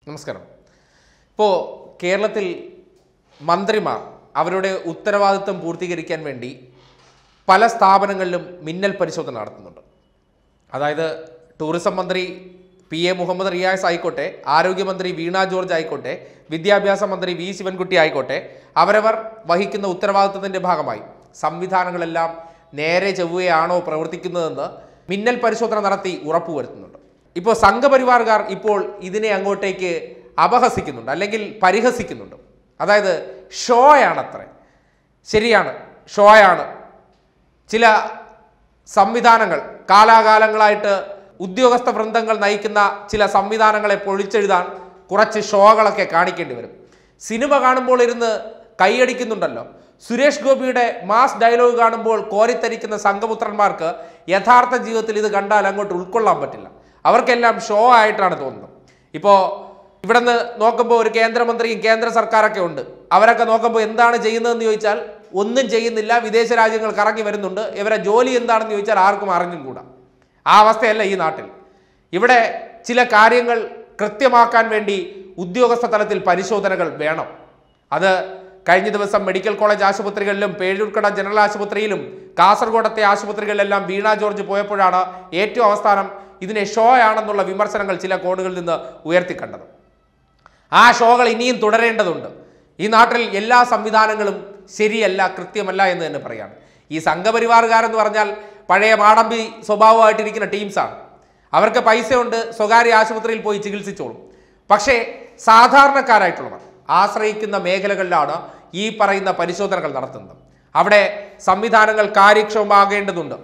നമസ്കാരം ഇപ്പോൾ കേരളത്തിൽ മന്ത്രിമാർ അവരുടെ ഉത്തരവാദിത്വം പൂർത്തീകരിക്കാൻ വേണ്ടി പല സ്ഥാപനങ്ങളിലും മിന്നൽ പരിശോധന നടത്തുന്നുണ്ട് അതായത് ടൂറിസം മന്ത്രി പി എ മുഹമ്മദ് റിയാസ് ആയിക്കോട്ടെ ആരോഗ്യമന്ത്രി വീണ ജോർജ് ആയിക്കോട്ടെ വിദ്യാഭ്യാസ മന്ത്രി വി ശിവൻകുട്ടി ആയിക്കോട്ടെ അവരവർ വഹിക്കുന്ന ഉത്തരവാദിത്വത്തിന്റെ ഭാഗമായി സംവിധാനങ്ങളെല്ലാം നേരെ ചൊവ്വയാണോ പ്രവർത്തിക്കുന്നതെന്ന് മിന്നൽ പരിശോധന നടത്തി ഉറപ്പുവരുത്തുന്നുണ്ട് ഇപ്പോൾ സംഘപരിവാറുകാർ ഇപ്പോൾ ഇതിനെ അങ്ങോട്ടേക്ക് അപഹസിക്കുന്നുണ്ട് അല്ലെങ്കിൽ പരിഹസിക്കുന്നുണ്ട് അതായത് ഷോയാണത്രേ ശരിയാണ് ഷോയാണ് ചില സംവിധാനങ്ങൾ കാലാകാലങ്ങളായിട്ട് ഉദ്യോഗസ്ഥ വൃന്ദങ്ങൾ നയിക്കുന്ന ചില സംവിധാനങ്ങളെ പൊളിച്ചെഴുതാൻ കുറച്ച് ഷോകളൊക്കെ കാണിക്കേണ്ടി വരും സിനിമ കാണുമ്പോൾ ഇരുന്ന് കൈയടിക്കുന്നുണ്ടല്ലോ സുരേഷ് ഗോപിയുടെ മാസ് ഡയലോഗ് കാണുമ്പോൾ കോരിത്തരിക്കുന്ന സംഘപുത്രന്മാർക്ക് യഥാർത്ഥ ജീവിതത്തിൽ ഇത് കണ്ടാൽ അങ്ങോട്ട് ഉൾക്കൊള്ളാൻ പറ്റില്ല അവർക്കെല്ലാം ഷോ ആയിട്ടാണ് തോന്നുന്നത് ഇപ്പോൾ ഇവിടുന്ന് നോക്കുമ്പോൾ ഒരു കേന്ദ്രമന്ത്രിയും കേന്ദ്ര സർക്കാരൊക്കെ ഉണ്ട് അവരൊക്കെ നോക്കുമ്പോൾ എന്താണ് ചെയ്യുന്നതെന്ന് ചോദിച്ചാൽ ഒന്നും ചെയ്യുന്നില്ല വിദേശ രാജ്യങ്ങൾ കറങ്ങി വരുന്നുണ്ട് ഇവരെ ജോലി എന്താണെന്ന് ചോദിച്ചാൽ ആർക്കും അറിഞ്ഞും കൂടാ ആ അവസ്ഥയല്ല ഈ നാട്ടിൽ ഇവിടെ ചില കാര്യങ്ങൾ കൃത്യമാക്കാൻ വേണ്ടി ഉദ്യോഗസ്ഥ തലത്തിൽ പരിശോധനകൾ വേണം അത് കഴിഞ്ഞ ദിവസം മെഡിക്കൽ കോളേജ് ആശുപത്രികളിലും പേരൂർക്കട ജനറൽ ആശുപത്രിയിലും കാസർഗോഡത്തെ ആശുപത്രികളിലെല്ലാം വീണ ജോർജ് പോയപ്പോഴാണ് ഏറ്റവും അവസാനം ഇതിനെ ഷോ ആണെന്നുള്ള വിമർശനങ്ങൾ ചില കോണുകളിൽ നിന്ന് ഉയർത്തിക്കണ്ടത് ആ ഷോകൾ ഇനിയും തുടരേണ്ടതുണ്ട് ഈ നാട്ടിൽ എല്ലാ സംവിധാനങ്ങളും ശരിയല്ല കൃത്യമല്ല എന്ന് തന്നെ പറയാണ് ഈ സംഘപരിവാറുകാരെന്ന് പറഞ്ഞാൽ പഴയ മാടമ്പി സ്വഭാവമായിട്ടിരിക്കുന്ന ടീംസാണ് അവർക്ക് പൈസയുണ്ട് സ്വകാര്യ ആശുപത്രിയിൽ പോയി ചികിത്സിച്ചോളും പക്ഷേ സാധാരണക്കാരായിട്ടുള്ളവർ ആശ്രയിക്കുന്ന മേഖലകളിലാണ് ഈ പറയുന്ന പരിശോധനകൾ നടത്തുന്നത് അവിടെ സംവിധാനങ്ങൾ കാര്യക്ഷമമാകേണ്ടതുണ്ട്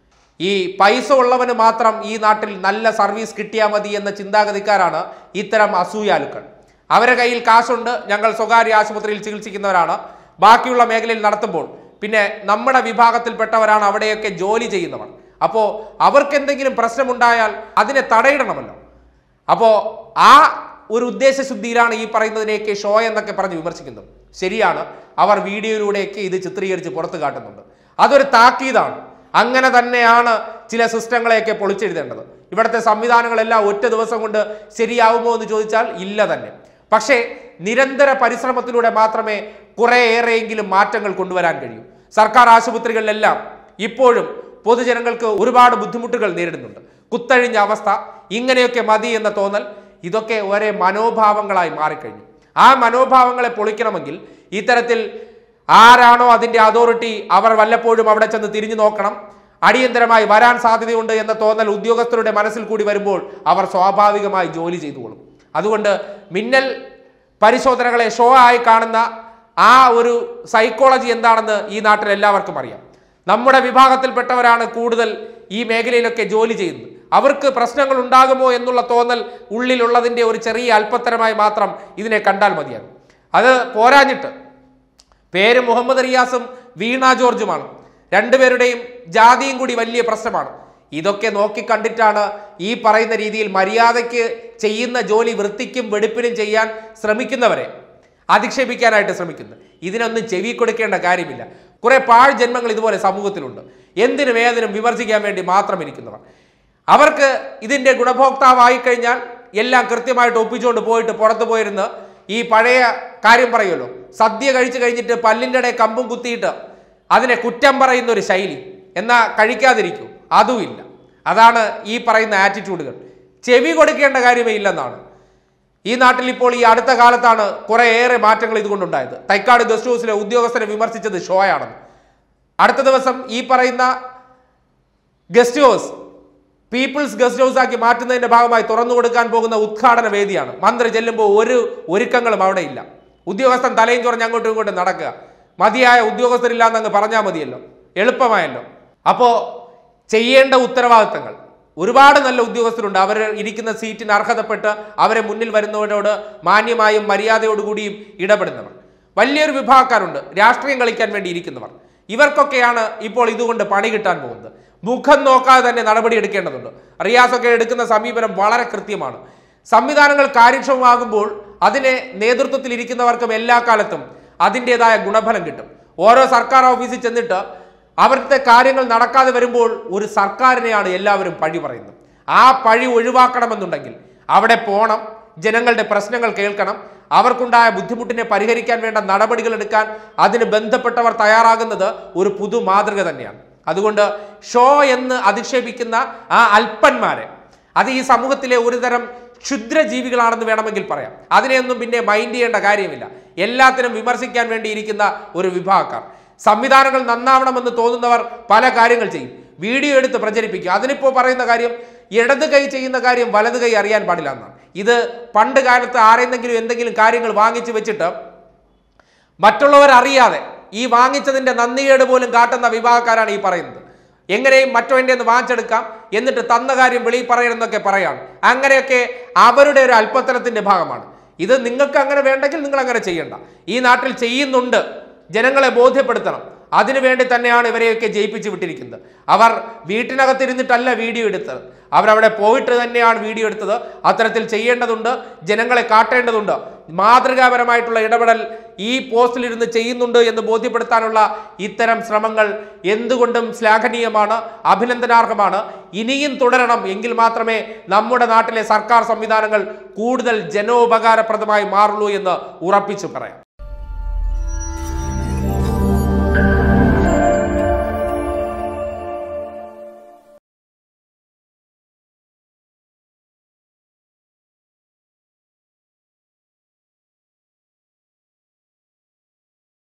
ഈ പൈസ ഉള്ളവന് മാത്രം ഈ നാട്ടിൽ നല്ല സർവീസ് കിട്ടിയാൽ മതി എന്ന ചിന്താഗതിക്കാരാണ് ഇത്തരം അസൂയാലുക്കൾ അവരുടെ കയ്യിൽ കാശുണ്ട് ഞങ്ങൾ സ്വകാര്യ ആശുപത്രിയിൽ ചികിത്സിക്കുന്നവരാണ് ബാക്കിയുള്ള മേഖലയിൽ നടത്തുമ്പോൾ പിന്നെ നമ്മുടെ വിഭാഗത്തിൽപ്പെട്ടവരാണ് അവിടെയൊക്കെ ജോലി ചെയ്യുന്നവർ അപ്പോൾ അവർക്ക് എന്തെങ്കിലും പ്രശ്നമുണ്ടായാൽ അതിനെ തടയിടണമല്ലോ അപ്പോൾ ആ ഒരു ഉദ്ദേശശുദ്ധിയിലാണ് ഈ പറയുന്നതിനെയൊക്കെ ഷോ എന്നൊക്കെ പറഞ്ഞ് വിമർശിക്കുന്നത് ശരിയാണ് അവർ വീഡിയോയിലൂടെയൊക്കെ ഇത് ചിത്രീകരിച്ച് പുറത്തു കാട്ടുന്നുണ്ട് അതൊരു താക്കീതാണ് അങ്ങനെ തന്നെയാണ് ചില സിസ്റ്റങ്ങളെയൊക്കെ പൊളിച്ചെഴുതേണ്ടത് ഇവിടുത്തെ സംവിധാനങ്ങളെല്ലാം ഒറ്റ ദിവസം കൊണ്ട് ശരിയാവുമോ എന്ന് ചോദിച്ചാൽ ഇല്ല തന്നെ പക്ഷേ നിരന്തര പരിശ്രമത്തിലൂടെ മാത്രമേ കുറേയേറെയെങ്കിലും മാറ്റങ്ങൾ കൊണ്ടുവരാൻ കഴിയൂ സർക്കാർ ആശുപത്രികളിലെല്ലാം ഇപ്പോഴും പൊതുജനങ്ങൾക്ക് ഒരുപാട് ബുദ്ധിമുട്ടുകൾ നേരിടുന്നുണ്ട് കുത്തഴിഞ്ഞ അവസ്ഥ ഇങ്ങനെയൊക്കെ മതി എന്ന തോന്നൽ ഇതൊക്കെ ഒരേ മനോഭാവങ്ങളായി മാറിക്കഴിഞ്ഞു ആ മനോഭാവങ്ങളെ പൊളിക്കണമെങ്കിൽ ഇത്തരത്തിൽ ആരാണോ അതിന്റെ അതോറിറ്റി അവർ വല്ലപ്പോഴും അവിടെ ചെന്ന് തിരിഞ്ഞു നോക്കണം അടിയന്തരമായി വരാൻ സാധ്യതയുണ്ട് എന്ന തോന്നൽ ഉദ്യോഗസ്ഥരുടെ മനസ്സിൽ കൂടി വരുമ്പോൾ അവർ സ്വാഭാവികമായി ജോലി ചെയ്തുകൊള്ളും അതുകൊണ്ട് മിന്നൽ പരിശോധനകളെ ഷോ ആയി കാണുന്ന ആ ഒരു സൈക്കോളജി എന്താണെന്ന് ഈ നാട്ടിൽ എല്ലാവർക്കും അറിയാം നമ്മുടെ വിഭാഗത്തിൽപ്പെട്ടവരാണ് കൂടുതൽ ഈ മേഖലയിലൊക്കെ ജോലി ചെയ്യുന്നത് അവർക്ക് പ്രശ്നങ്ങൾ ഉണ്ടാകുമോ എന്നുള്ള തോന്നൽ ഉള്ളിലുള്ളതിൻ്റെ ഒരു ചെറിയ അല്പത്തരമായി മാത്രം ഇതിനെ കണ്ടാൽ മതിയാകും അത് പോരാഞ്ഞിട്ട് പേര് മുഹമ്മദ് റിയാസും വീണ ജോർജുമാണ് രണ്ടുപേരുടെയും ജാതിയും കൂടി വലിയ പ്രശ്നമാണ് ഇതൊക്കെ നോക്കി കണ്ടിട്ടാണ് ഈ പറയുന്ന രീതിയിൽ മര്യാദയ്ക്ക് ചെയ്യുന്ന ജോലി വൃത്തിക്കും വെടുപ്പിനും ചെയ്യാൻ ശ്രമിക്കുന്നവരെ അധിക്ഷേപിക്കാനായിട്ട് ശ്രമിക്കുന്നത് ഇതിനൊന്നും ചെവി കൊടുക്കേണ്ട കാര്യമില്ല കുറെ പാഴ് ജന്മങ്ങൾ ഇതുപോലെ സമൂഹത്തിലുണ്ട് എന്തിനും ഏതിനും വിമർശിക്കാൻ വേണ്ടി മാത്രം ഇരിക്കുന്നവർ അവർക്ക് ഇതിന്റെ ഗുണഭോക്താവായി കഴിഞ്ഞാൽ എല്ലാം കൃത്യമായിട്ട് ഒപ്പിച്ചുകൊണ്ട് പോയിട്ട് പുറത്തു പോയിരുന്ന് ഈ പഴയ കാര്യം പറയുമല്ലോ സദ്യ കഴിച്ചു കഴിഞ്ഞിട്ട് പല്ലിൻ്റെ ഇടയിൽ കമ്പും കുത്തിയിട്ട് അതിനെ കുറ്റം പറയുന്ന ഒരു ശൈലി എന്നാ കഴിക്കാതിരിക്കൂ അതുമില്ല അതാണ് ഈ പറയുന്ന ആറ്റിറ്റ്യൂഡുകൾ ചെവി കൊടുക്കേണ്ട കാര്യമേ ഇല്ലെന്നാണ് ഈ നാട്ടിൽ ഇപ്പോൾ ഈ അടുത്ത കാലത്താണ് കുറേയേറെ മാറ്റങ്ങൾ ഇതുകൊണ്ടുണ്ടായത് തൈക്കാട് ഗസ്റ്റ് ഹൗസിലെ ഉദ്യോഗസ്ഥരെ വിമർശിച്ചത് ഷോയാണെന്ന് അടുത്ത ദിവസം ഈ പറയുന്ന guest house people's guest house ആക്കി മാറ്റുന്നതിന്റെ ഭാഗമായി തുറന്നു കൊടുക്കാൻ പോകുന്ന ഉദ്ഘാടന വേദിയാണ് മന്ത്രി ചെല്ലുമ്പോൾ ഒരു ഒരുക്കങ്ങളും അവിടെ ഇല്ല ഉദ്യോഗസ്ഥൻ തലയും ചൊറഞ്ഞ് അങ്ങോട്ടും ഇങ്ങോട്ടും നടക്കുക മതിയായ ഉദ്യോഗസ്ഥരില്ലാന്ന് അങ്ങ് പറഞ്ഞാൽ മതിയല്ലോ എളുപ്പമായല്ലോ അപ്പോ ചെയ്യേണ്ട ഉത്തരവാദിത്തങ്ങൾ ഒരുപാട് നല്ല ഉദ്യോഗസ്ഥരുണ്ട് അവർ ഇരിക്കുന്ന സീറ്റിന് അർഹതപ്പെട്ട് അവരെ മുന്നിൽ വരുന്നവരോട് മാന്യമായും മര്യാദയോടുകൂടിയും ഇടപെടുന്നവർ വലിയൊരു വിഭാഗക്കാരുണ്ട് രാഷ്ട്രീയം കളിക്കാൻ വേണ്ടി ഇരിക്കുന്നവർ ഇവർക്കൊക്കെയാണ് ഇപ്പോൾ ഇതുകൊണ്ട് പണി കിട്ടാൻ പോകുന്നത് മുഖം നോക്കാതെ തന്നെ നടപടി എടുക്കേണ്ടതുണ്ട് റിയാസൊക്കെ എടുക്കുന്ന സമീപനം വളരെ കൃത്യമാണ് സംവിധാനങ്ങൾ കാര്യക്ഷമമാകുമ്പോൾ അതിനെ നേതൃത്വത്തിൽ ഇരിക്കുന്നവർക്കും എല്ലാ കാലത്തും അതിൻ്റെതായ ഗുണഫലം കിട്ടും ഓരോ സർക്കാർ ഓഫീസിൽ ചെന്നിട്ട് അവരുടെ കാര്യങ്ങൾ നടക്കാതെ വരുമ്പോൾ ഒരു സർക്കാരിനെയാണ് എല്ലാവരും പഴി പറയുന്നത് ആ പഴി ഒഴിവാക്കണമെന്നുണ്ടെങ്കിൽ അവിടെ പോണം ജനങ്ങളുടെ പ്രശ്നങ്ങൾ കേൾക്കണം അവർക്കുണ്ടായ ബുദ്ധിമുട്ടിനെ പരിഹരിക്കാൻ വേണ്ട നടപടികൾ എടുക്കാൻ അതിന് ബന്ധപ്പെട്ടവർ തയ്യാറാകുന്നത് ഒരു പുതു മാതൃക തന്നെയാണ് അതുകൊണ്ട് ഷോ എന്ന് അധിക്ഷേപിക്കുന്ന ആ അല്പന്മാരെ അത് ഈ സമൂഹത്തിലെ ഒരുതരം ക്ഷുദ്രജീവികളാണെന്ന് വേണമെങ്കിൽ പറയാം അതിനെയൊന്നും പിന്നെ മൈൻഡ് ചെയ്യേണ്ട കാര്യമില്ല എല്ലാത്തിനും വിമർശിക്കാൻ വേണ്ടി ഇരിക്കുന്ന ഒരു വിഭാഗക്കാർ സംവിധാനങ്ങൾ നന്നാവണമെന്ന് തോന്നുന്നവർ പല കാര്യങ്ങൾ ചെയ്യും വീഡിയോ എടുത്ത് പ്രചരിപ്പിക്കും അതിനിപ്പോൾ പറയുന്ന കാര്യം ഇടത് കൈ ചെയ്യുന്ന കാര്യം വലത് കൈ അറിയാൻ പാടില്ല എന്നാണ് ഇത് പണ്ട് കാലത്ത് ആരെന്തെങ്കിലും എന്തെങ്കിലും കാര്യങ്ങൾ വാങ്ങിച്ചു വെച്ചിട്ട് മറ്റുള്ളവർ അറിയാതെ ഈ വാങ്ങിച്ചതിന്റെ നന്ദികേട് പോലും കാട്ടുന്ന വിഭാഗക്കാരാണ് ഈ പറയുന്നത് എങ്ങനെയും മറ്റവൻ്റെ നിന്ന് വാങ്ങിച്ചെടുക്കാം എന്നിട്ട് തന്ന കാര്യം വെളിയിൽ പറയണമെന്നൊക്കെ പറയാണ് അങ്ങനെയൊക്കെ അവരുടെ ഒരു അല്പത്തരത്തിന്റെ ഭാഗമാണ് ഇത് നിങ്ങൾക്ക് അങ്ങനെ വേണ്ടെങ്കിൽ നിങ്ങൾ അങ്ങനെ ചെയ്യണ്ട ഈ നാട്ടിൽ ചെയ്യുന്നുണ്ട് ജനങ്ങളെ ബോധ്യപ്പെടുത്തണം അതിനുവേണ്ടി തന്നെയാണ് ഇവരെയൊക്കെ ജയിപ്പിച്ചു വിട്ടിരിക്കുന്നത് അവർ വീട്ടിനകത്തിരുന്നിട്ടല്ല വീഡിയോ എടുത്തത് അവരവിടെ പോയിട്ട് തന്നെയാണ് വീഡിയോ എടുത്തത് അത്തരത്തിൽ ചെയ്യേണ്ടതുണ്ട് ജനങ്ങളെ കാട്ടേണ്ടതുണ്ട് മാതൃകാപരമായിട്ടുള്ള ഇടപെടൽ ഈ പോസ്റ്റിലിരുന്ന് ചെയ്യുന്നുണ്ട് എന്ന് ബോധ്യപ്പെടുത്താനുള്ള ഇത്തരം ശ്രമങ്ങൾ എന്തുകൊണ്ടും ശ്ലാഘനീയമാണ് അഭിനന്ദനാർഹമാണ് ഇനിയും തുടരണം എങ്കിൽ മാത്രമേ നമ്മുടെ നാട്ടിലെ സർക്കാർ സംവിധാനങ്ങൾ കൂടുതൽ ജനോപകാരപ്രദമായി മാറുള്ളൂ എന്ന് ഉറപ്പിച്ചു പറയാം